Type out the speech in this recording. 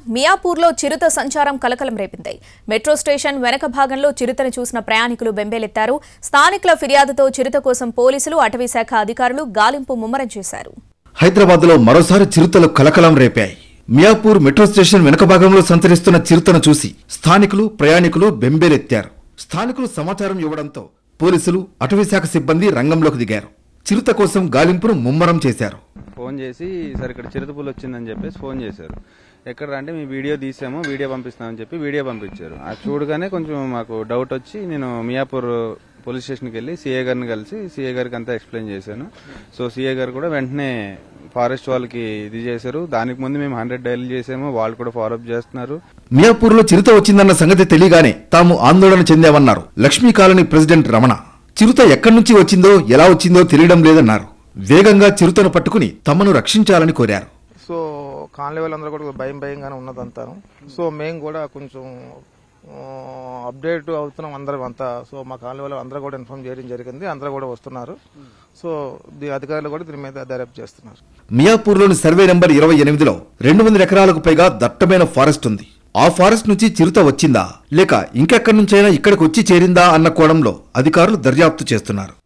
మియాపూర్లో చిరుత సంచారం కలకలం రేపింది మెట్రో స్టేషన్ వెనక భాగంలో చిరుతను చూసిన ప్రయాణికులు బెంబేలెత్తారు స్థానికుల ఫిర్యాదుతో చిరుత కోసం పోలీసులు అటవీశాఖ అధికారులు గాలింపు ముమ్మరం చేశారు హైదరాబాద్లో మరోసారి చిరుతలు కలకలం రేపాయి మియాపూర్ మెట్రో స్టేషన్ వెనుక భాగంలో సంచరిస్తున్న చిరుతను చూసి స్థానికులు ప్రయాణికులు బెంబేలెత్తారు స్థానికులు సమాచారం ఇవ్వడంతో పోలీసులు అటవీశాఖ సిబ్బంది రంగంలోకి దిగారు చిరుత కోసం గాలింపును ముమ్మరం చేశారు ఫోన్ చేసి సార్ ఇక్కడ చిరుతపులు వచ్చిందని చెప్పేసి ఫోన్ చేశారు ఎక్కడ అంటే మీ వీడియో తీసాము వీడియో పంపిస్తామని చెప్పి వీడియో పంపించారు అది చూడగానే కొంచెం మాకు డౌట్ వచ్చి నేను మియాపూర్ పోలీస్ స్టేషన్కి వెళ్ళి సీఏ గారిని కలిసి సీఏ గారికి అంతా ఎక్స్ప్లెయిన్ చేశాను సో సీఏ గారు కూడా వెంటనే ఫారెస్ట్ వాళ్ళకి ఇది చేశారు దానికి ముందు మేము హండ్రెడ్ డైల్ చేసాము వాళ్ళు కూడా ఫాలోఅప్ చేస్తున్నారు మియాపూర్లో చిరుత వచ్చిందన్న సంగతి తెలియగానే తాము ఆందోళన చెందామన్నారు లక్ష్మీ కాలనీ ప్రెసిడెంట్ రమణ చిరుత ఎక్కడి నుంచి వచ్చిందో ఎలా వచ్చిందో తెలియడం లేదన్నారు వేగంగా చిరుతను పట్టుకుని తమను రక్షించాలని కోరారు సో కాలనీ వాళ్ళందరూ కూడా భయం భయంగానే ఉన్నదంతా సో మేము కూడా కొంచెం ఆ, అప్డేట్ అవుతున్నాం అందరం అంతా సో మా కాలనీ వాళ్ళు అందరూ కూడా ఇన్ఫార్మ్ చేయడం జరిగింది అందరూ కూడా వస్తున్నారు సో ది అధికారులు కూడా దీని మీద దర్యాప్తు చేస్తున్నారు మియాపూర్లోని సర్వే నెంబర్ ఇరవై ఎనిమిదిలో రెండు వందల ఎకరాలకు పైగా దట్టమైన ఫారెస్ట్ ఉంది ఆ ఫారెస్ట్ నుంచి చిరుత వచ్చిందా లేక ఇంకెక్కడి నుంచైనా ఇక్కడికి వచ్చి చేరిందా అన్న కోణంలో అధికారులు దర్యాప్తు చేస్తున్నారు